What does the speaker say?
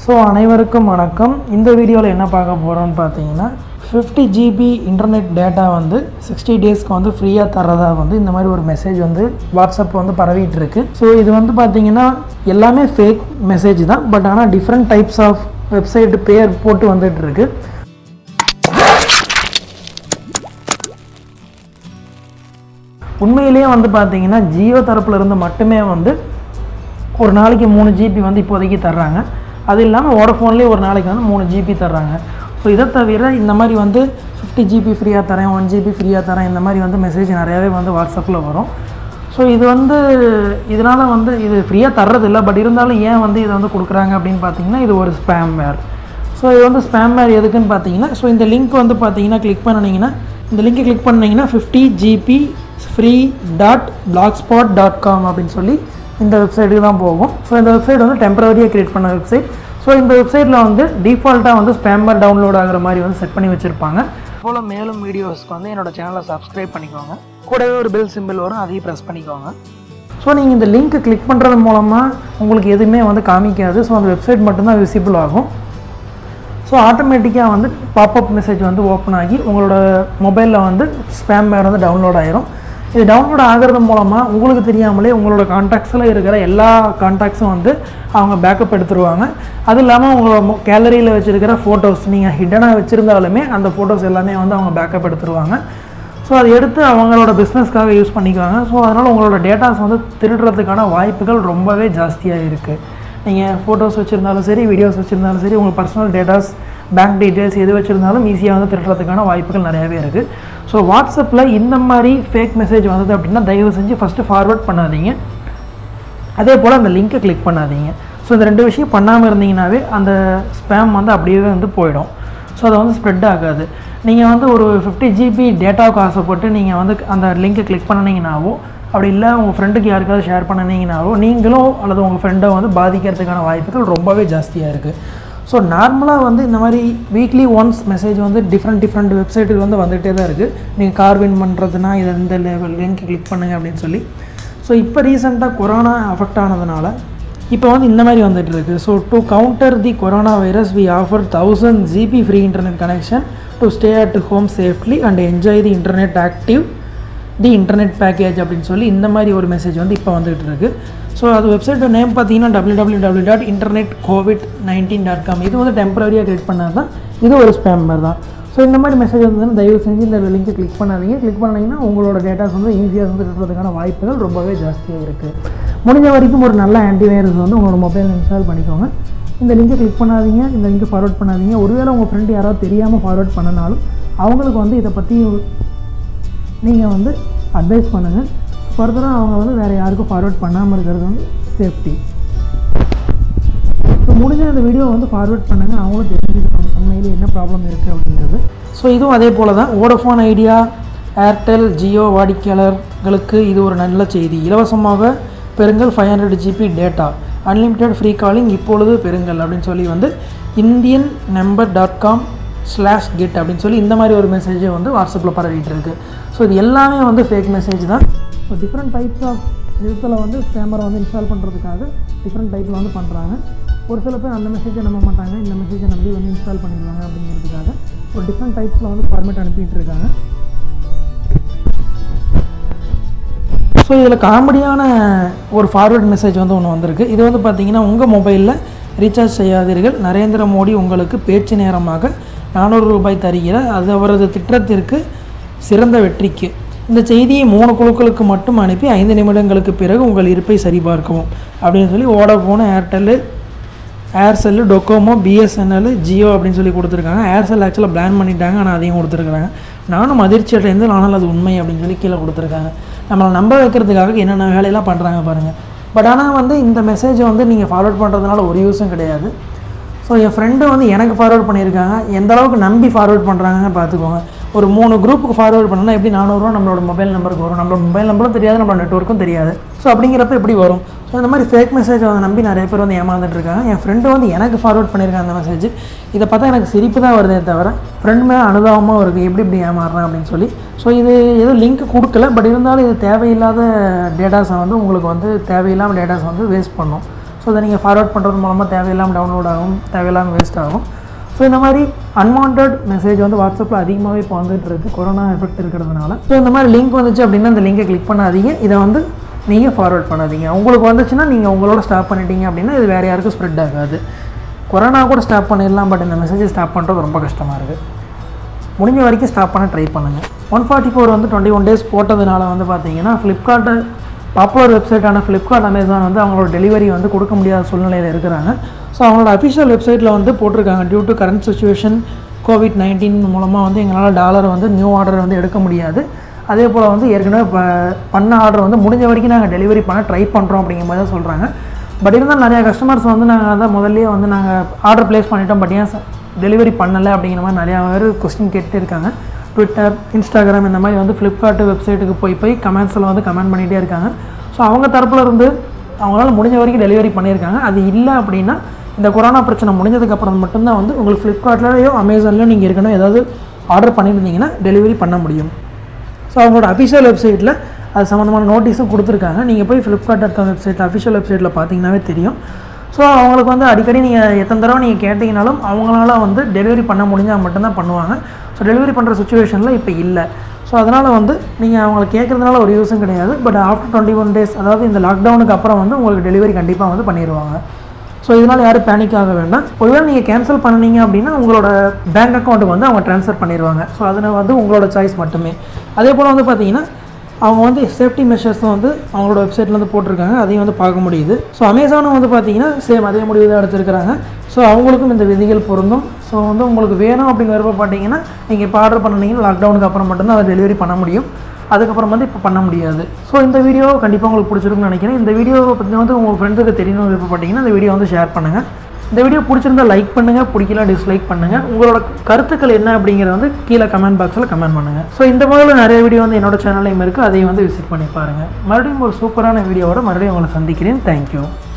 so அனைவருக்கும் வணக்கம் இந்த வீடியோவில் என்ன பார்க்க போகிறோம்னு பார்த்தீங்கன்னா ஃபிஃப்டி ஜிபி இன்டர்நெட் டேட்டா வந்து சிக்ஸ்டி டேஸ்க்கு வந்து ஃப்ரீயாக தரதா வந்து இந்த மாதிரி ஒரு மெசேஜ் வந்து வாட்ஸ்அப் வந்து பரவிட்டு இருக்கு ஸோ இது வந்து பார்த்தீங்கன்னா எல்லாமே ஃபேக் மெசேஜ் தான் பட் ஆனால் டிஃப்ரெண்ட் டைப்ஸ் ஆஃப் வெப்சைட் பேர் போட்டு வந்துட்டு இருக்கு உண்மையிலேயே வந்து பார்த்தீங்கன்னா ஜியோ தரப்புல இருந்து மட்டுமே வந்து ஒரு நாளைக்கு மூணு ஜிபி வந்து இப்போதைக்கு தர்றாங்க அது இல்லாமல் வோடஃபோன்லேயே ஒரு நாளைக்கு வந்து மூணு ஜிபி தர்றாங்க ஸோ இதை தவிர இந்த மாதிரி வந்து ஃபிஃப்டி ஜிபி ஃப்ரீயாக தரேன் ஒன் ஜிபி ஃப்ரீயாக தரேன் இந்த மாதிரி வந்து மெசேஜ் நிறையாவே வந்து வாட்ஸ்அப்பில் வரும் ஸோ இது வந்து இதனால் வந்து இது ஃப்ரீயாக தர்றது இல்லை பட் இருந்தாலும் ஏன் வந்து இதை வந்து கொடுக்குறாங்க அப்படின்னு பார்த்தீங்கன்னா இது ஒரு ஸ்பேம் வேர் ஸோ இது வந்து ஸ்பேம் வேர் எதுக்குன்னு பார்த்தீங்கன்னா ஸோ இந்த லிங்க் வந்து பார்த்தீங்கன்னா கிளிக் பண்ணினீங்கன்னா இந்த லிங்கை கிளிக் பண்ணிங்கன்னா fifty GB free dot blogspot dot com அப்படின்னு சொல்லி இந்த வெப்சைட்டுக்கு தான் போகும் ஸோ இந்த வெப்சைட் வந்து டெம்பரரியாக க்ரியேட் பண்ண வெப்சைட் ஸோ இந்த வெப்சைட்டில் வந்து டிஃபால்ட்டாக வந்து ஸ்பேமர் டவுன்லோட் ஆகிற மாதிரி வந்து செட் பண்ணி வச்சுருப்பாங்க போல் மேலும் வீடியோஸ்க்கு வந்து என்னோட சேனலை சப்ஸ்கிரைப் பண்ணிக்கோங்க கூடவே ஒரு பெல் சிம்பிள் வரும் அதையும் ப்ரெஸ் பண்ணிக்கோங்க ஸோ நீங்கள் இந்த லிங்க்கை கிளிக் பண்ணுறது மூலமாக உங்களுக்கு எதுவுமே வந்து காமிக்காது ஸோ அந்த வெப்சைட் மட்டும்தான் விசிபிள் ஆகும் ஸோ ஆட்டோமேட்டிக்காக வந்து பாப்அப் மெசேஜ் வந்து ஓப்பன் ஆகி உங்களோட மொபைலில் வந்து ஸ்பேம் வேர் வந்து டவுன்லோட் ஆயிரும் இது டவுன்லோட் ஆகிறது மூலமாக உங்களுக்கு தெரியாமலே உங்களோட கான்டாக்ட்ஸில் இருக்கிற எல்லா கான்டாக்ட்ஸும் வந்து அவங்க பேக்கப் எடுத்துருவாங்க அது இல்லாமல் உங்களோட கேலரியில் வச்சுருக்கிற ஃபோட்டோஸ் நீங்கள் ஹிடனாக வச்சுருந்தாலுமே அந்த ஃபோட்டோஸ் எல்லாமே வந்து அவங்க பேக்கப் எடுத்துருவாங்க ஸோ அதை எடுத்து அவங்களோட பிஸ்னஸ்க்காக யூஸ் பண்ணிக்குவாங்க ஸோ அதனால் உங்களோட டேட்டாஸ் வந்து திருடுறதுக்கான வாய்ப்புகள் ரொம்பவே ஜாஸ்தியாக இருக்குது நீங்கள் ஃபோட்டோஸ் வச்சுருந்தாலும் சரி வீடியோஸ் வச்சுருந்தாலும் சரி உங்கள் பர்சனல் டேட்டாஸ் பேங்க் டீட்டெயில்ஸ் எது வச்சுருந்தாலும் ஈஸியாக வந்து திருடுறதுக்கான வாய்ப்புகள் நிறையாவே இருக்குது ஸோ வாட்ஸ்அப்பில் இந்த மாதிரி ஃபேக் மெசேஜ் வந்தது அப்படின்னா தயவு செஞ்சு ஃபஸ்ட்டு ஃபார்வர்ட் பண்ணாதீங்க அதே போல் அந்த லிங்க்கை கிளிக் பண்ணாதீங்க ஸோ இந்த ரெண்டு விஷயம் பண்ணாமல் இருந்தீங்கன்னாவே அந்த ஸ்பேம் வந்து அப்படியே வந்து போயிடும் ஸோ அதை வந்து ஸ்ப்ரெட் ஆகாது நீங்கள் வந்து ஒரு ஃபிஃப்டி ஜிபி டேட்டாவுக்கு ஆசைப்பட்டு நீங்கள் வந்து அந்த லிங்க்கை கிளிக் பண்ணினீங்கனாவோ அப்படி இல்லை உங்கள் ஃப்ரெண்டுக்கு யாருக்காவது ஷேர் பண்ணினீங்கனாவோ நீங்களும் அல்லது உங்கள் ஃப்ரெண்டை வந்து பாதிக்கிறதுக்கான வாய்ப்புகள் ரொம்பவே ஜாஸ்தியாக இருக்குது ஸோ நார்மலாக வந்து இந்த மாதிரி வீக்லி ஒன்ஸ் மெசேஜ் வந்து டிஃப்ரெண்ட் டிஃப்ரெண்ட் வெப்சைட்டுக்கு வந்து வந்துகிட்டே தான் இருக்குது நீங்கள் கார் வின் பண்ணுறதுனா இதை இந்த லெவல் லிங்க் கிளிக் பண்ணுங்கள் அப்படின்னு சொல்லி ஸோ இப்போ ரீசெண்டாக கொரோனா அஃபெக்ட் ஆனதுனால இப்போ வந்து இந்த மாதிரி வந்துட்டு இருக்கு so to counter the corona virus we offer thousand GB free internet connection to stay at home safely and enjoy the internet active the internet package அப்படின்னு சொல்லி இந்த மாதிரி ஒரு மெசேஜ் வந்து இப்போ வந்துகிட்டு இருக்கு ஸோ அது வெப்சைட் நேம் பார்த்தீங்கன்னா W W W dot internet COVID nineteen dot com இது வந்து டெம்பரரியாக கிரியேட் பண்ணது தான் இது ஒரு ஸ்பேம் மாதிரி தான் ஸோ இந்த மாதிரி மெசேஜ் வந்து தயவு செஞ்சு இந்த லிங்கை கிளிக் பண்ணாதீங்க கிளிக் பண்ணீங்கன்னா உங்களோட டேட்டாஸ் வந்து ஈஸியாக வந்து இருக்கிறதுக்கான வாய்ப்புகள் ரொம்பவே ஜாஸ்தியாக இருக்குது முடிஞ்ச வரைக்கும் ஒரு நல்ல ஆன்டிவைரஸ் வந்து உங்களோட மொபைல் இன்ஸ்டால் பண்ணிக்கோங்க இந்த லிங்கை கிளிக் பண்ணாதீங்க இந்த லிங்கை ஃபார்வர்ட் பண்ணாதீங்க ஒருவேளை உங்கள் ஃப்ரெண்டு யாராவது தெரியாமல் ஃபார்வர்ட் பண்ணனாலும் அவங்களுக்கு வந்து இதை பற்றி நீங்கள் வந்து அட்வைஸ் பண்ணுங்கள் ஃபர்தராக அவங்க வந்து வேறு யாருக்கும் ஃபார்வர்ட் பண்ணாமல் இருக்கிறது வந்து சேஃப்டி ஸோ முடிஞ்ச அந்த வீடியோ வந்து ஃபார்வர்ட் பண்ணுங்கள் அவங்களும் தெரிஞ்சுக்கணும் உண்மையிலே என்ன ப்ராப்ளம் இருக்குது அப்படிங்கிறது ஸோ இதுவும் அதே போல் தான் வோடஃபோன் ஐடியா ஏர்டெல் ஜியோ வாடிக்கையாளர்களுக்கு இது ஒரு நல்ல செய்தி இலவசமாக பெறுங்கள் five hundred GB data unlimited free calling இப்பொழுது பெறுங்கள் அப்படின்னு சொல்லி வந்து Indian number dot com slash get அப்படின்னு சொல்லி இந்த மாதிரி ஒரு மெசேஜை வந்து வாட்ஸ்அப்பில் பரவிட்டு இருக்கு ஸோ இது எல்லாமே வந்து ஃபேக் மெசேஜ் தான் ஸோ டிஃப்ரெண்ட் டைப்ஸ் ஆஃப் விதத்தில் வந்து கேமரா வந்து இன்ஸ்டால் பண்ணுறதுக்காக டிஃப்ரெண்ட் டைப்பில் வந்து பண்ணுறாங்க ஒரு சில பேர் அந்த மெசேஜை நம்ப மாட்டாங்க இந்த மெசேஜை நம்பி வந்து இன்ஸ்டால் பண்ணிடுவாங்க அப்படிங்கிறதுக்காக ஒரு டிஃப்ரெண்ட் டைப்ஸில் வந்து ஃபார்மேட் அனுப்பிட்டு இருக்காங்க ஸோ இதில் காமெடியான ஒரு ஃபார்வர்ட் மெசேஜ் வந்து ஒன்று வந்திருக்கு இது வந்து பார்த்தீங்கன்னா உங்கள் மொபைலில் ரீசார்ஜ் செய்யாதீர்கள் நரேந்திர மோடி உங்களுக்கு பேச்சு நேரமாக நானூறு ரூபாய் தருகிற அது அவரது திட்டத்திற்கு சிறந்த வெற்றிக்கு இந்த செய்தியை மூணு குழுக்களுக்கு மட்டும் அனுப்பி ஐந்து நிமிடங்களுக்கு பிறகு உங்கள் இருப்பை சரிபார்க்கவும் அப்படின்னு சொல்லி Vodafone Airtel Aircel Docomo BSNL Jio அப்படின்னு சொல்லி கொடுத்துருக்காங்க ஏர்செல் ஆக்சுவலாக பிளான் பண்ணிட்டாங்க ஆனால் அதையும் கொடுத்துருக்காங்க நானும் அதிர்ச்சி அடைந்து ஆனால் அது உண்மை அப்படின்னு சொல்லி கீழே கொடுத்துருக்காங்க நம்மளை நம்ப வைக்கிறதுக்காக என்னென்ன வேலையெல்லாம் பண்ணுறாங்க பாருங்கள் பட் ஆனால் வந்து இந்த மெசேஜை வந்து நீங்கள் ஃபார்வர்ட் பண்ணுறதுனால ஒரு யூஸும் கிடையாது ஸோ என் ஃப்ரெண்டு வந்து எனக்கு ஃபார்வர்ட் பண்ணியிருக்காங்க எந்த அளவுக்கு நம்பி ஃபார்வர்ட் பண்ணுறாங்கன்னு பார்த்துக்கோங்க ஒரு மூணு குரூப்புக்கு ஃபார்வர்ட் பண்ணால் எப்படி நானூறுரூவா நம்மளோட மொபைல் நம்பருக்கு வரும் நம்மளோட மொபைல் நம்பரும் தெரியாது நம்மளோட நெட்ஒர்க்கும் தெரியாது ஸோ அப்படிங்கிறப்ப எப்படி வரும் ஸோ இந்த மாதிரி ஃபேக் மெசேஜ் வந்து நம்பி நிறைய பேர் வந்து ஏமாந்துட்டு இருக்காங்க என் ஃப்ரெண்டு வந்து எனக்கு ஃபார்வர்ட் பண்ணியிருக்காங்க அந்த மெசேஜ் இதை பார்த்தா எனக்கு சிரிப்பு தான் வருதே தவிர ஃப்ரெண்ட் மேலே அனுதாபமாக இருக்குது எப்படி இப்படி ஏமாறுறேன் அப்படின்னு சொல்லி ஸோ இது எதுவும் லிங்க் கொடுக்கல பட் இருந்தாலும் இது தேவையில்லாத டேட்டாஸை வந்து உங்களுக்கு வந்து தேவையில்லாமல் டேட்டாஸை வந்து வேஸ்ட் பண்ணும் ஸோ அதை நீங்கள் ஃபார்வர்ட் பண்ணுறது மூலமாக தேவையில்லாமல் டவுன்லோட் ஆகும் தேவையில்லாமல் வேஸ்ட் ஆகும் ஸோ இந்த மாதிரி அன்வான்ட் மெசேஜ் வந்து வாட்ஸ்அப்பில் அதிகமாகவே இப்போ வந்துட்டு இருக்கு கொரோனா எஃபெக்ட் இருக்கிறதுனால ஸோ இந்த மாதிரி லிங்க் வந்துச்சு அப்படின்னா அந்த லிங்கை கிளிக் பண்ணாதீங்க இதை வந்து நீங்கள் ஃபார்வர்ட் பண்ணாதீங்க உங்களுக்கு வந்துச்சுன்னா நீங்கள் உங்களோட ஸ்டாப் பண்ணிட்டீங்க அப்படின்னா இது வேறு யாருக்கும் ஸ்ப்ரெட் ஆகாது கொரோனா கூட ஸ்டாப் பண்ணிடலாம் பட் இந்த மெசேஜை ஸ்டாப் பண்ணுறது ரொம்ப கஷ்டமாக இருக்குது முடிஞ்ச வரைக்கும் ஸ்டாப் பண்ண ட்ரை பண்ணுங்கள் ஒன் ஃபார்ட்டி ஃபோர் வந்து டுவெண்ட்டி ஒன் டேஸ் போட்டதுனால வந்து பார்த்தீங்கன்னா ஃப்ளிப்கார்ட்டு பாப்புலர் வெப்சைட்டான ஃப்ளிப்கார்ட் அமேசான் வந்து அவங்களோட டெலிவரி வந்து கொடுக்க முடியாத சூழ்நிலையில் இருக்கிறாங்க ஸோ அவங்களோட அஃபிஷியல் வெப்சைட்டில் வந்து போட்டிருக்காங்க due to current situation COVID nineteen மூலமாக வந்து எங்களால் டாலர் வந்து நியூ ஆர்டர் வந்து எடுக்க முடியாது அதே போல் வந்து ஏற்கனவே ப- பண்ண ஆர்டர் வந்து முடிஞ்ச வரைக்கும் நாங்கள் டெலிவரி பண்ண ட்ரை பண்ணுறோம் அப்படிங்கிற மாதிரி தான் சொல்கிறாங்க பட் இருந்தாலும் நிறையா கஸ்டமர்ஸ் வந்து நாங்கள் அதான் முதல்லயே வந்து நாங்கள் ஆர்டர் ப்ளேஸ் பண்ணிட்டோம் பட் ஏன் டெலிவரி பண்ணலை அப்படிங்கிற மாதிரி நிறையா பேர் கொஸ்டின் கேட்டுட்டு இருக்காங்க ட்விட்டர் இன்ஸ்டாகிராம் இந்த மாதிரி வந்து ஃப்ளிப்கார்ட் வெப்சைட்டுக்கு போய் போய் கமெண்ட்ஸில் வந்து கமெண்ட் பண்ணிகிட்டே இருக்காங்க ஸோ அவங்க தரப்புல இருந்து அவங்களால முடிஞ்ச வரைக்கும் டெலிவரி பண்ணியிருக்காங்க அது இல்லை அப்படின்னா இந்த கொரோனா பிரச்சனை முடிஞ்சதுக்கப்புறம் மட்டும்தான் வந்து உங்களுக்கு ஃப்ளிப்கார்ட்லேயோ அமேசான்லேயோ நீங்கள் இருக்கணும் ஏதாவது ஆர்டர் பண்ணியிருந்தீங்கன்னா டெலிவரி பண்ண முடியும் ஸோ அவங்களோட அஃபிஷியல் வெப்சைட்டில் அது சம்மந்தமான நோட்டீஸும் கொடுத்துருக்காங்க நீங்கள் போய் ஃப்ளிப்கார்ட் டாட் காம் வெப்சைட்டில் அஃபிஷியல் வெப்சைட்டில் பார்த்தீங்கன்னாவே தெரியும் ஸோ அவங்களுக்கு வந்து அடிக்கடி நீங்கள் எத்தனை தடவை நீங்கள் கேட்டிங்கனாலும் அவங்களால வந்து டெலிவரி பண்ண முடிஞ்சால் மட்டும்தான் பண்ணுவாங்க ஸோ டெலிவரி பண்ணுற சுச்சுவேஷனில் இப்போ இல்லை ஸோ அதனால் வந்து நீங்கள் அவங்களை கேட்குறதுனால ஒரு யூஸும் கிடையாது but after twenty one days அதாவது இந்த லாக்டவுனுக்கு அப்புறம் வந்து உங்களுக்கு டெலிவரி கண்டிப்பாக வந்து பண்ணிடுவாங்க ஸோ இதனால் யாரும் பேனிக் ஆக வேண்டாம் ஒருவேளை நீங்கள் கேன்சல் பண்ணீங்க அப்படின்னா உங்களோட பேங்க் அக்கௌண்ட்டுக்கு வந்து அவங்க ட்ரான்ஸ்ஃபர் பண்ணிடுவாங்க ஸோ அதில் வந்து உங்களோட சாய்ஸ் மட்டுமே அதே போல் வந்து பார்த்தீங்கன்னா அவங்க வந்து சேஃப்டி மெஷர்ஸும் வந்து அவங்களோட வெப்சைட்டில் வந்து போட்டிருக்காங்க அதையும் வந்து பார்க்க முடியுது ஸோ அமேசானும் வந்து பார்த்தீங்கன்னா சேம் அதே முடிவு தான் எடுத்திருக்கிறாங்க ஸோ அவங்களுக்கும் இந்த விதிகள் பொருந்தும் ஸோ வந்து உங்களுக்கு வேணும் அப்படின்னு விருப்பப்பட்டீங்கன்னா நீங்கள் இப்போ ஆர்டர் பண்ணீங்கன்னா லாக்டவுனுக்கு அப்புறம் மட்டும்தான் அதை டெலிவரி பண்ண முடியும் அதுக்கப்புறம் வந்து இப்போ பண்ண முடியாது ஸோ இந்த வீடியோ கண்டிப்பாக உங்களுக்கு பிடிச்சிருக்குன்னு நினைக்கிறேன் இந்த வீடியோவை பற்றி வந்து உங்கள் ஃப்ரெண்ட்ஸுக்கு தெரியணும்னு விருப்பப்பட்டீங்கன்னா இந்த வீடியோ வந்து ஷேர் பண்ணுங்கள் இந்த வீடியோ பிடிச்சிருந்தா லைக் பண்ணுங்கள் பிடிக்கல டிஸ்லைக் பண்ணுங்கள் உங்களோட கருத்துக்கள் என்ன அப்படிங்கிறத வந்து கீழே கமெண்ட் பாக்ஸில் கமெண்ட் பண்ணுங்கள் ஸோ இந்த மாதிரி நிறைய வீடியோ வந்து என்னோட சேனல்லையும் இருக்குது அதையும் வந்து விசிட் பண்ணி பாருங்கள் மறுபடியும் ஒரு சூப்பரான வீடியோவோட மறுபடியும் உங்களை சந்திக்கிறேன் தேங்க்யூ